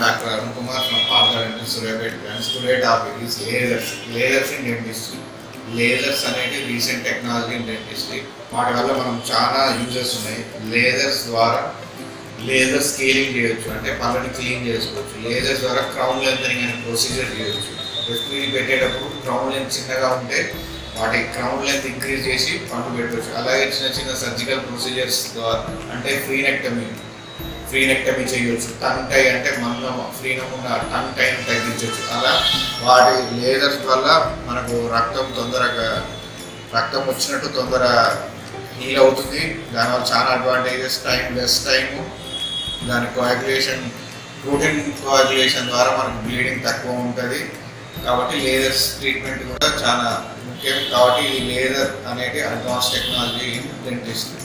doctor Arun Kumar from parlour and Suryapet branch today topic is lasers lasers in dentistry lasers అనేది recent technology in dentistry వాటి వల్ల మనం చాలా uses ఉన్నాయి లేజర్స్ ద్వారా లేజర్ స్కేలింగ్ చేయొచ్చు అంటే పళ్ళని క్లీన్ చేసుకోవచ్చు లేజర్స్ ద్వారా క్రౌన్ లెంతనింగ్ అనే ప్రొసీజర్ చేయొచ్చు రెస్పిరీ పెట్టేటప్పుడు క్రౌన్ లెంత్ చిన్నగా ఉంటే వాటి క్రౌన్ లెంత్ ఇంక్రీజ్ చేసి పళ్ళు పెట్టవచ్చు అలాగే చిన్న చిన్న సర్జికల్ ప్రొసీజర్స్ ద్వారా అంటే ఫ్రీనెక్టమీ ఫ్రీనెక్టమీ చేయొచ్చు టంగ్ టై అంటే మందం ఫ్రీనం ఉన్న టంగ్ టైం తగ్గించవచ్చు అలా వాటి లేజర్స్ వల్ల మనకు రక్తం తొందరగా రక్తం వచ్చినట్టు తొందర హీల్ అవుతుంది దానివల్ల చాలా అడ్వాంటేజెస్ టైం లెస్ టైము దాని కోయాగులేషన్ ప్రోటీన్ కోయాగులేషన్ ద్వారా మనకు బ్లీడింగ్ తక్కువ ఉంటుంది కాబట్టి లేజర్స్ ట్రీట్మెంట్ కూడా చాలా ముఖ్యం కాబట్టి ఈ లేజర్ అనేది అడ్వాన్స్ టెక్నాలజీ ఇన్ డెంటిస్ట్